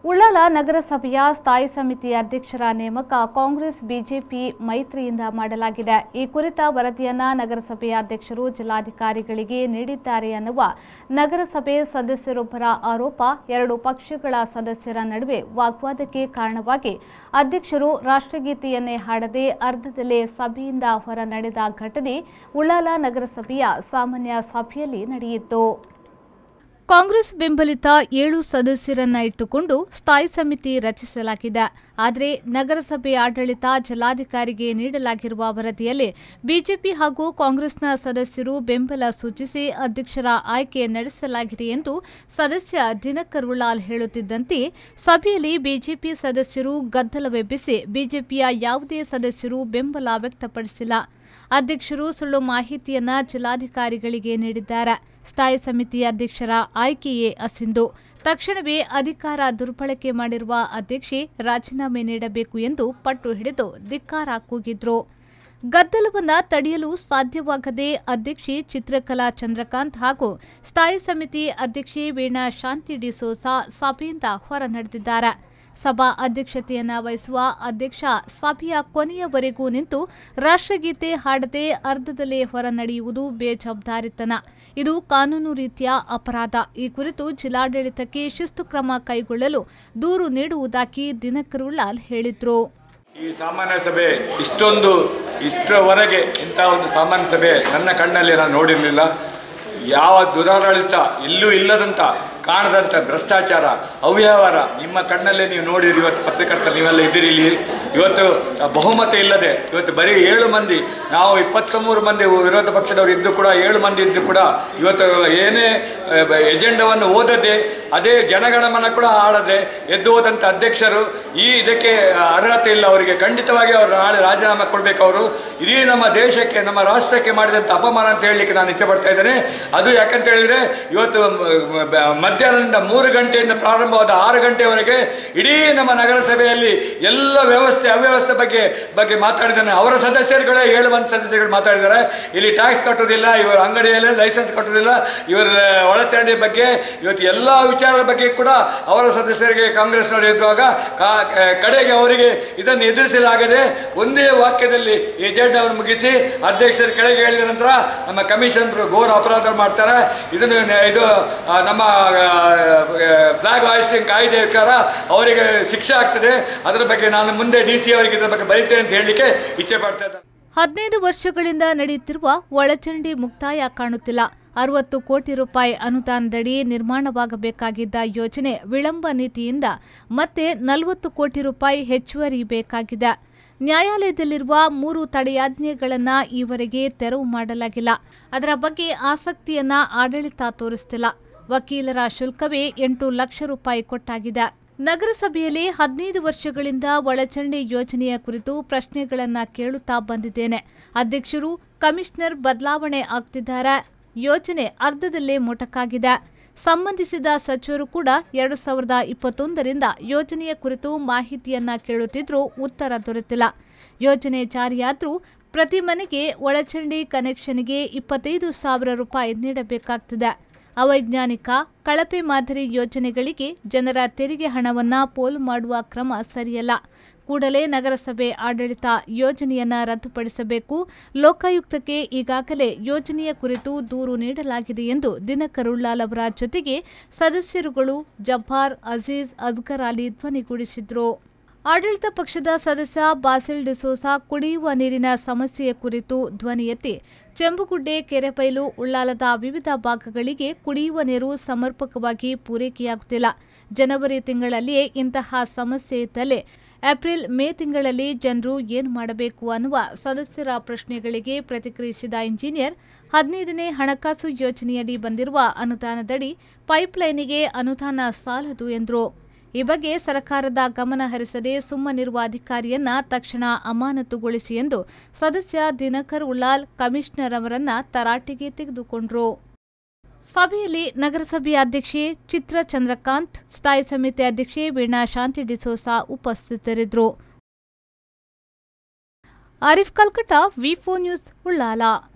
ಉಳ್ಳಾಲ ನಗರಸಭೆಯ ಸ್ಥಾಯಿ ಸಮಿತಿ ಅಧ್ಯಕ್ಷರ ನೇಮಕ ಕಾಂಗ್ರೆಸ್ ಬಿಜೆಪಿ ಮೈತ್ರಿಯಿಂದ ಮಾಡಲಾಗಿದೆ ಈ ಕುರಿತ ವರದಿಯನ್ನ ನಗರಸಭೆಯ ಅಧ್ಯಕ್ಷರು ಜಿಲ್ಲಾಧಿಕಾರಿಗಳಿಗೆ ನೀಡಿದ್ದಾರೆ ಅನ್ನುವ ನಗರಸಭೆ ಸದಸ್ಯರೊಬ್ಬರ ಆರೋಪ ಎರಡು ಪಕ್ಷಗಳ ಸದಸ್ಯರ ನಡುವೆ ವಾಗ್ವಾದಕ್ಕೆ ಕಾರಣವಾಗಿ ಅಧ್ಯಕ್ಷರು ರಾಷ್ಟ್ರಗೀತೆಯನ್ನೇ ಹಾಡದೆ ಅರ್ಧದಲ್ಲೇ ಸಭೆಯಿಂದ ಹೊರ ನಡೆದ ಘಟನೆ ಉಳ್ಳಾಲ ನಗರಸಭೆಯ ಸಾಮಾನ್ಯ ಸಭೆಯಲ್ಲಿ ನಡೆಯಿತು ಕಾಂಗ್ರೆಸ್ ಬೆಂಬಲಿತ ಏಳು ಸದಸ್ಯರನ್ನ ಇಟ್ಟುಕೊಂಡು ಸ್ಥಾಯಿ ಸಮಿತಿ ರಚಿಸಲಾಗಿದೆ ಆದರೆ ನಗರಸಭೆ ಆಡಳಿತ ಜಿಲ್ಲಾಧಿಕಾರಿಗೆ ನೀಡಲಾಗಿರುವ ವರದಿಯಲ್ಲಿ ಬಿಜೆಪಿ ಹಾಗೂ ಕಾಂಗ್ರೆಸ್ನ ಸದಸ್ಯರು ಬೆಂಬಲ ಸೂಚಿಸಿ ಅಧ್ಯಕ್ಷರ ಆಯ್ಕೆ ನಡೆಸಲಾಗಿದೆ ಎಂದು ಸದಸ್ಯ ದಿನಕರ್ ಉಳ್ಳಾಲ್ ಹೇಳುತ್ತಿದ್ದಂತೆ ಸಭೆಯಲ್ಲಿ ಬಿಜೆಪಿ ಸದಸ್ಯರು ಗದ್ದಲವೆಬ್ಬಿಸಿ ಬಿಜೆಪಿಯ ಯಾವುದೇ ಸದಸ್ಯರು ಬೆಂಬಲ ವ್ಯಕ್ತಪಡಿಸಿಲ್ಲ ಅಧ್ಯಕ್ಷರು ಸುಳ್ಳು ಮಾಹಿತಿಯನ್ನ ಜಿಲ್ಲಾಧಿಕಾರಿಗಳಿಗೆ ನೀಡಿದ್ದಾರೆ ಸ್ಥಾಯಿ ಸಮಿತಿ ಅಧ್ಯಕ್ಷರ ಆಯ್ಕೆಯೇ ಅಸಿಂದು ತಕ್ಷಣವೇ ಅಧಿಕಾರ ದುರ್ಬಳಕೆ ಮಾಡಿರುವ ಅಧ್ಯಕ್ಷೆ ರಾಜೀನಾಮೆ ನೀಡಬೇಕು ಎಂದು ಪಟ್ಟು ಹಿಡಿದು ಧಿಕ್ಕಾರ ಕೂಗಿದ್ರು ಗದ್ದಲವನ್ನ ತಡೆಯಲು ಸಾಧ್ಯವಾಗದೆ ಅಧ್ಯಕ್ಷೆ ಚಿತ್ರಕಲಾ ಚಂದ್ರಕಾಂತ್ ಹಾಗೂ ಸ್ಥಾಯಿ ಸಮಿತಿ ಅಧ್ಯಕ್ಷೆ ವೀಣಾ ಶಾಂತಿ ಡಿಸೋಸಾ ಸಭೆಯಿಂದ ಹೊರ ನಡೆದಿದ್ದಾರೆ ಸಭಾ ಅಧ್ಯಕ್ಷತೆಯನ್ನ ವಹಿಸುವ ಅಧ್ಯಕ್ಷ ಸಭೆಯ ಕೊನೆಯವರೆಗೂ ನಿಂತು ರಾಷ್ಟ್ರಗೀತೆ ಹಾಡದೆ ಅರ್ಧದಲ್ಲೇ ಹೊರ ನಡೆಯುವುದು ಬೇಜವಾಬ್ದಾರಿತನ ಇದು ಕಾನೂನು ರೀತಿಯ ಅಪರಾಧ ಈ ಕುರಿತು ಜಿಲ್ಲಾಡಳಿತಕ್ಕೆ ಶಿಸ್ತು ಕ್ರಮ ಕೈಗೊಳ್ಳಲು ದೂರು ನೀಡುವುದಾಗಿ ದಿನಕರ್ ಉಳ್ಳಾಲ್ ಹೇಳಿದ್ರು ಈ ಸಾಮಾನ್ಯ ಸಭೆ ಇಷ್ಟೊಂದು ಇಷ್ಟರವರೆಗೆ ಇಂಥ ಒಂದು ಸಾಮಾನ್ಯ ಸಭೆ ನನ್ನ ಕಣ್ಣಲ್ಲಿ ನಾನು ನೋಡಿರಲಿಲ್ಲ ಯಾವ ದುರಾಡಳಿತ ಎಲ್ಲೂ ಇಲ್ಲದಂಥ ಕಾಣದಂಥ ಭ್ರಷ್ಟಾಚಾರ ಅವ್ಯವಹಾರ ನಿಮ್ಮ ಕಣ್ಣಲ್ಲೇ ನೀವು ನೋಡಿರಿ ಇವತ್ತು ಪತ್ರಕರ್ತರು ನೀವೆಲ್ಲ ಇದ್ದೀರಿ ಇಲ್ಲಿ ಇವತ್ತು ಬಹುಮತ ಇಲ್ಲದೆ ಇವತ್ತು ಬರೀ ಏಳು ಮಂದಿ ನಾವು ಇಪ್ಪತ್ತ್ಮೂರು ಮಂದಿ ವಿರೋಧ ಪಕ್ಷದವರು ಇದ್ದು ಕೂಡ ಏಳು ಮಂದಿ ಇದ್ದು ಕೂಡ ಇವತ್ತು ಏನೇ ಎಜೆಂಡವನ್ನು ಓದದೆ ಅದೇ ಜನಗಣಮನ ಕೂಡ ಆಡದೆ ಎದ್ದು ಹೋದಂಥ ಅಧ್ಯಕ್ಷರು ಈ ಇದಕ್ಕೆ ಅರ್ಹತೆ ಇಲ್ಲ ಅವರಿಗೆ ಖಂಡಿತವಾಗಿ ಅವರು ನಾಳೆ ರಾಜೀನಾಮೆ ಕೊಡಬೇಕು ಅವರು ಇಡೀ ನಮ್ಮ ದೇಶಕ್ಕೆ ನಮ್ಮ ರಾಷ್ಟ್ರಕ್ಕೆ ಮಾಡಿದಂಥ ಅಪಮಾನ ಅಂತ ಹೇಳಲಿಕ್ಕೆ ನಾನು ಇಚ್ಛೆ ಪಡ್ತಾ ಇದ್ದೇನೆ ಅದು ಯಾಕಂತ ಹೇಳಿದರೆ ಇವತ್ತು ಮ- ಬ- ಮಧ್ಯಾಹ್ನದಿಂದ ಮೂರು ಗಂಟೆಯಿಂದ ಪ್ರಾರಂಭವಾದ ಆರು ಗಂಟೆವರೆಗೆ ಇಡೀ ನಮ್ಮ ನಗರಸಭೆಯಲ್ಲಿ ಎಲ್ಲ ವ್ಯವಸ್ಥೆ ಅವ್ಯವಸ್ಥೆ ಬಗ್ಗೆ ಬಗ್ಗೆ ಮಾತಾಡಿದ್ದಾನೆ ಅವರ ಸದಸ್ಯರುಗಳೇ ಏಳು ಮಂದಿ ಸದಸ್ಯರುಗಳು ಮಾತಾಡಿದ್ದಾರೆ ಇಲ್ಲಿ ಟ್ಯಾಕ್ಸ್ ಕಟ್ಟೋದಿಲ್ಲ ಇವರ ಅಂಗಡಿಯಲ್ಲಿ ಲೈಸೆನ್ಸ್ ಕಟ್ಟೋದಿಲ್ಲ ಇವರ ಒಳಚರಂಡಿ ಬಗ್ಗೆ ಇವತ್ತು ಎಲ್ಲ ವಿಚಾರದ ಬಗ್ಗೆ ಕೂಡ ಅವರ ಸದಸ್ಯರಿಗೆ ಕಾಂಗ್ರೆಸ್ನವರು ಇದ್ದಾಗ ಕಾ- ಕಡೆಗೆ ಅವರಿಗೆ ಇದನ್ನು ಎದುರಿಸಲಾಗದೆ ಒಂದೇ ವಾಕ್ಯದಲ್ಲಿ ಎಜೆಂಡವನ್ನು ಮುಗಿಸಿ ಅಧ್ಯಕ್ಷರ ಕೆಳಗೆ ಹೇಳಿದ ನಂತರ ನಮ್ಮ ಕಮಿಷನರು ಘೋರ ಅಪರಾಧ ಮಾಡ್ತಾರೆ ಇದನ್ನು ನೆ- ಇದು ಆ, ನಮ್ಮ ಫ್ಲಾಗ್ ಹಾಯಿಸ್ಟಿಂಗ್ ಕಾಯ್ದೆ ಪ್ರಕಾರ ಅವರಿಗೆ ಶಿಕ್ಷೆ ಆಗ್ತದೆ ಅದರ ಬಗ್ಗೆ ನಾನು ಮುಂದೆ ಡಿ ಸಿ ಅವರಿಗೆ ಇದರ ಬಗ್ಗೆ ಬರೀತೇನೆ ಅಂತ ಹೇಳಲಿಕ್ಕೆ ಇಚ್ಛೆ ಪಡ್ತಾ ಇದ್ದೇನೆ ಹದಿನೈದು ವರ್ಷಗಳಿಂದ ನಡೆಯುತ್ತಿರುವ ಒಳಚರಂಡಿ ಮುಕ್ತಾಯ ಕಾಣುತ್ತಿಲ್ಲ ಅರವತ್ತು ಕೋಟಿ ರೂಪಾಯಿ ಅನುದಾನದಡಿ ನಿರ್ಮಾಣವಾಗಬೇಕಾಗಿದ್ದ ಯೋಜನೆ ವಿಳಂಬ ನೀತಿಯಿಂದ ಮತ್ತೆ ನಲವತ್ತು ಕೋಟಿ ರೂಪಾಯಿ ಹೆಚ್ಚುವರಿ ಬೇಕಾಗಿದೆ ನ್ಯಾಯಾಲಯದಲ್ಲಿರುವ ಮೂರು ತಡೆಯಾಜ್ಞೆಗಳನ್ನು ಈವರೆಗೆ ತೆರವು ಮಾಡಲಾಗಿಲ್ಲ ಅದರ ಬಗ್ಗೆ ಆಸಕ್ತಿಯನ್ನ ಆಡಳಿತ ತೋರಿಸ್ತಿಲ್ಲ ವಕೀಲರ ಶುಲ್ಕವೇ ಎಂಟು ಲಕ್ಷ ರೂಪಾಯಿ ಕೊಟ್ಟಾಗಿದೆ ನಗರಸಭೆಯಲ್ಲಿ ಹದಿನೈದು ವರ್ಷಗಳಿಂದ ಒಳಚರಂಡಿ ಯೋಜನೆಯ ಕುರಿತು ಪ್ರಶ್ನೆಗಳನ್ನ ಕೇಳುತ್ತಾ ಬಂದಿದ್ದೇನೆ ಅಧ್ಯಕ್ಷರು ಕಮಿಷನರ್ ಬದಲಾವಣೆ ಆಗ್ತಿದ್ದಾರೆ ಯೋಜನೆ ಅರ್ಧದಲ್ಲೇ ಮೊಟಕಾಗಿದೆ ಸಂಬಂಧಿಸಿದ ಸಚಿವರು ಕೂಡ ಎರಡು ಸಾವಿರದ ಇಪ್ಪತ್ತೊಂದರಿಂದ ಯೋಜನೆಯ ಕುರಿತು ಮಾಹಿತಿಯನ್ನ ಕೇಳುತ್ತಿದ್ರೂ ಉತ್ತರ ದೊರೆತಿಲ್ಲ ಯೋಜನೆ ಜಾರಿಯಾದ್ರೂ ಪ್ರತಿ ಮನೆಗೆ ಒಳಚರಂಡಿ ಕನೆಕ್ಷನ್ಗೆ ಇಪ್ಪತ್ತೈದು ಸಾವಿರ ರೂಪಾಯಿ ನೀಡಬೇಕಾಗ್ತದೆ ಅವೈಜ್ಞಾನಿಕ ಕಳಪೆ ಮಾದರಿ ಯೋಜನೆಗಳಿಗೆ ಜನರ ತೆರಿಗೆ ಹಣವನ್ನ ಪೋಲು ಮಾಡುವ ಕ್ರಮ ಸರಿಯಲ್ಲ ಕೂಡಲೇ ನಗರಸಭೆ ಆಡಳಿತ ಯೋಜನೆಯನ್ನ ರದ್ದುಪಡಿಸಬೇಕು ಲೋಕಾಯುಕ್ತಕ್ಕೆ ಈಗಾಗಲೇ ಯೋಜನೆಯ ಕುರಿತು ದೂರು ನೀಡಲಾಗಿದೆ ಎಂದು ದಿನಕರ್ ಉಳ್ಳಾಲ್ ಅವರ ಜೊತೆಗೆ ಸದಸ್ಯರುಗಳು ಜಬ್ಬಾರ್ ಅಜೀಜ್ ಅಸ್ಗರ್ ಅಲಿ ಧ್ವನಿಗೂಡಿಸಿದ್ರು ಆಡಳಿತ ಪಕ್ಷದ ಸದಸ್ಯ ಬಾಸಿಲ್ ಡಿಸೋಸಾ ಕುಡಿಯುವ ನೀರಿನ ಸಮಸ್ಯೆಯ ಕುರಿತು ಧ್ವನಿ ಎತ್ತಿ ಚೆಂಬುಗುಡ್ಡೆ ಕೆರೆಬೈಲು ಉಳ್ಳಾಲದ ವಿವಿಧ ಭಾಗಗಳಿಗೆ ಕುಡಿಯುವ ನೀರು ಸಮರ್ಪಕವಾಗಿ ಪೂರೈಕೆಯಾಗುತ್ತಿಲ್ಲ ಜನವರಿ ತಿಂಗಳಲ್ಲಿಯೇ ಇಂತಹ ಸಮಸ್ಯೆ ಇದ್ದಲ್ಲೇ ಏಪ್ರಿಲ್ ಮೇ ತಿಂಗಳಲ್ಲಿ ಜನರು ಏನು ಮಾಡಬೇಕು ಅನ್ನುವ ಸದಸ್ಯರ ಪ್ರಶ್ನೆಗಳಿಗೆ ಪ್ರತಿಕ್ರಿಯಿಸಿದ ಇಂಜಿನಿಯರ್ ಹದಿನೈದನೇ ಹಣಕಾಸು ಯೋಜನೆಯಡಿ ಬಂದಿರುವ ಅನುದಾನದಡಿ ಪೈಪ್ಲೈನಿಗೆ ಅನುದಾನ ಸಾಲದು ಎಂದರು ಈ ಬಗ್ಗೆ ಸರ್ಕಾರದ ಗಮನ ಹರಿಸದೆ ಸುಮ್ಮನಿರುವ ಅಧಿಕಾರಿಯನ್ನ ತಕ್ಷಣ ಅಮಾನತುಗೊಳಿಸಿ ಎಂದು ಸದಸ್ಯ ದಿನಕರ್ ಉಳ್ಳಾಲ್ ಕಮಿಷನರ್ ಅವರನ್ನ ತರಾಟೆಗೆ ತೆಗೆದುಕೊಂಡ್ರು ಸಭೆಯಲ್ಲಿ ನಗರಸಭೆ ಅಧ್ಯಕ್ಷೆ ಚಿತ್ರ ಚಂದ್ರಕಾಂತ್ ಸ್ಥಾಯಿ ಸಮಿತಿ ಅಧ್ಯಕ್ಷೆ ವೀಣಾ ಶಾಂತಿ ಡಿಸೋಸಾ ಉಪಸ್ಥಿತರಿದ್ದರು ಆರಿಫ್ ಕಲ್ಕಟ ವಿ ನ್ಯೂಸ್ ಉಳ್ಳಾಲ